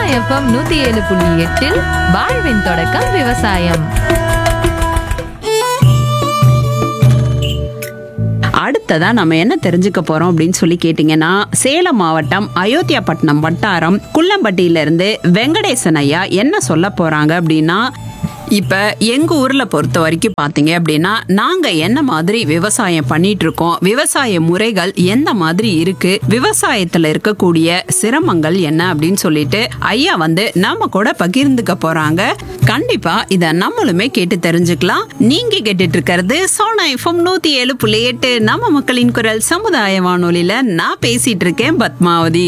FM நூத்தி ஏழு புள்ளி எட்டில் வாழ்வின் தொடக்கம் விவசாயம் அடுத்ததா நம்ம என்ன தெரிஞ்சுக்க போறோம் அப்படின்னு சொல்லி கேட்டீங்கன்னா சேலம் மாவட்டம் அயோத்தியாபட்டினம் வட்டாரம் குள்ளம்பட்டியில இருந்து வெங்கடேசன் ஐயா என்ன சொல்ல போறாங்க அப்படின்னா இப்ப எங்க ஊர்ல பொறுத்த வரைக்கும் பாத்தீங்க அப்படின்னா நாங்க என்ன மாதிரி விவசாயம் பண்ணிட்டு இருக்கோம் விவசாய முறைகள் எந்த மாதிரி இருக்கு விவசாயத்துல இருக்கக்கூடிய சிரமங்கள் என்ன அப்படின்னு சொல்லிட்டு ஐயா வந்து நம்ம கூட பகிர்ந்துக்க போறாங்க கண்டிப்பா இத நம்மளுமே கேட்டு தெரிஞ்சுக்கலாம் நீங்க கேட்டுட்டு இருக்கிறது சோனா எஃப்எம் நூத்தி ஏழு புள்ளி எட்டு நம்ம மக்களின் குரல் சமுதாய வானொலியில நான் பேசிட்டு இருக்கேன் பத்மாவதி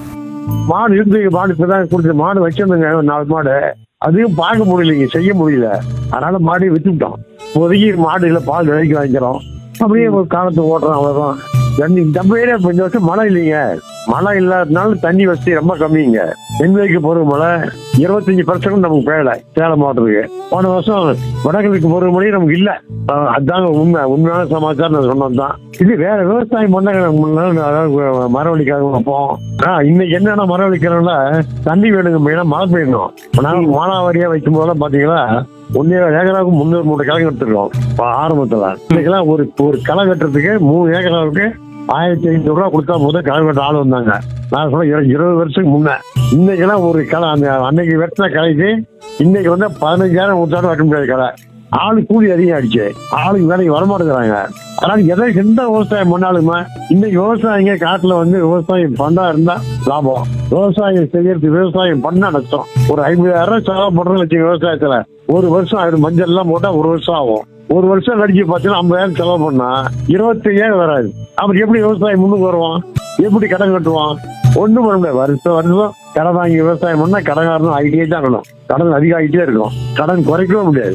மாடு இருந்து மாடு இப்பதான் கொடுத்து மாடு வச்சிருந்தேங்க ஒரு நாலு மாடு அதையும் பார்க்க முடியலைங்க செய்ய முடியல அதனால மாடையும் வித்துட்டோம் இப்போதைக்கு மாடு இல்லை பால் விலைக்கு வாங்கிக்கிறோம் அப்படியே ஒரு காலத்தை ஓட்டுறோம் அவ்வளோதான் தண்ணி நம்ம ஏரியா இப்போ இந்த வருஷம் மழை இல்லைங்க மழை இல்லாததுனால தண்ணி வசதி ரொம்ப கம்மிங்க தென்மேற்கு பருவ மழை இருபத்தஞ்சு பர்சன்ட் நமக்கு பேயல சேலம் மாவட்டத்துக்கு போன வருஷம் வடகிழக்கு பருவ மழை நமக்கு இல்லை அஹ் அதாங்க உண்மை உண்மையான சமாச்சாரம் நான் சொன்னது தான் இது வேற விவசாயம் பண்ணாங்க முன்னாடி அதாவது மரவழிக்காக வைப்போம் ஆ இன்னைக்கு என்னென்ன மரவழிக்கிறோம்ல தண்ணி வேணுங்க மெயினா மழை பெய்யணும் நாங்கள் மானாவாரியா வைக்கும் போதெல்லாம் பாத்தீங்கன்னா ஒன்னே ஏக்கராவுக்கு முந்நூறு மூணு கிழங்கு எடுத்துருக்கோம் இப்போ ஆரம்பத்துல இன்னைக்கெல்லாம் ஒரு ஒரு களை வெட்டுறதுக்கு மூணு ஏக்கராவுக்கு ஆயிரத்தி ஐநூறு ரூபா கொடுத்தா முதல் களை வெட்ட ஆள் வந்தாங்க நான் சொல்ல இரு- இருபது வருஷத்துக்கு முன்ன இன்னைக்கெல்லாம் ஒரு களை அந்த அன்னைக்கு வெட்டின கலைக்கு இன்னைக்கு வந்து பதினஞ்சாயிரம் கொடுத்தாலும் வெட்ட முடியாது களை ஆளு கூலி அதிகம் ஆயிடுச்சு ஆளுக்கு வேலைக்கு வரமாட்டேங்கிறாங்க அதனால எதை எந்த விவசாயம் பண்ணாலுமே இன்னைக்கு விவசாயிங்க காட்டுல வந்து விவசாயம் பண்ணா இருந்தா லாபம் விவசாயம் செய்யறது விவசாயம் பண்ணா நஷ்டம் ஒரு ஐம்பதாயிரம் ரூபாய் செலவு பண்றோம்னு வச்சுக்க விவசாயத்துல ஒரு வருஷம் ஆயிடும் மஞ்சள் எல்லாம் போட்டா ஒரு வருஷம் ஆகும் ஒரு வருஷம் கழிச்சு பார்த்தீங்கன்னா ஐம்பதாயிரம் செலவு பண்ணா இருபத்தையாயிரம் வராது அப்புறம் எப்படி விவசாயம் முன்னுக்கு வருவான் எப்படி கடன் கட்டுவான் ஒண்ணும் பண்ண முடியாது வருஷம் வருஷம் கடன் வாங்கி விவசாயம் பண்ணா கடன்காரனும் ஆகிட்டே தான் இருக்கணும் கடன் அதிகமாகிட்டே இருக்கும் கடன் குறைக்கவும் முடியாது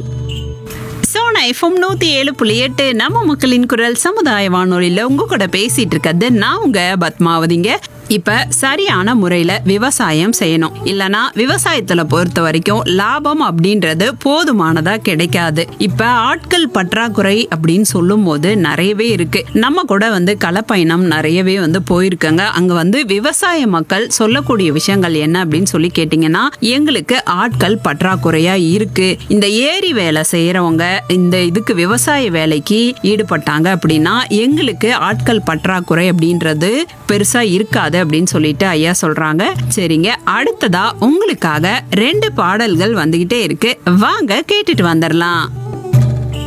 சோனா எஃப்எம் நூத்தி ஏழு புள்ளி எட்டு நம்ம மக்களின் குரல் சமுதாய வானொலியில உங்க கூட பேசிட்டு இருக்கிறது நான் உங்க பத்மாவதிங்க இப்ப சரியான முறையில விவசாயம் செய்யணும் இல்லனா விவசாயத்துல பொறுத்த வரைக்கும் லாபம் அப்படின்றது போதுமானதா கிடைக்காது இப்ப ஆட்கள் பற்றாக்குறை அப்படின்னு சொல்லும் போது நிறையவே இருக்கு நம்ம கூட வந்து களப்பயணம் நிறையவே வந்து போயிருக்கங்க அங்க வந்து விவசாய மக்கள் சொல்லக்கூடிய விஷயங்கள் என்ன அப்படின்னு சொல்லி கேட்டீங்கன்னா எங்களுக்கு ஆட்கள் பற்றாக்குறையா இருக்கு இந்த ஏரி வேலை செய்யறவங்க இந்த இதுக்கு விவசாய வேலைக்கு ஈடுபட்டாங்க அப்படின்னா எங்களுக்கு ஆட்கள் பற்றாக்குறை அப்படின்றது பெருசா இருக்காது அப்படின்னு சொல்லிட்டு ஐயா சொல்றாங்க சரிங்க அடுத்ததா உங்களுக்காக ரெண்டு பாடல்கள் வந்துகிட்டே இருக்கு வாங்க கேட்டுட்டு வந்துடலாம்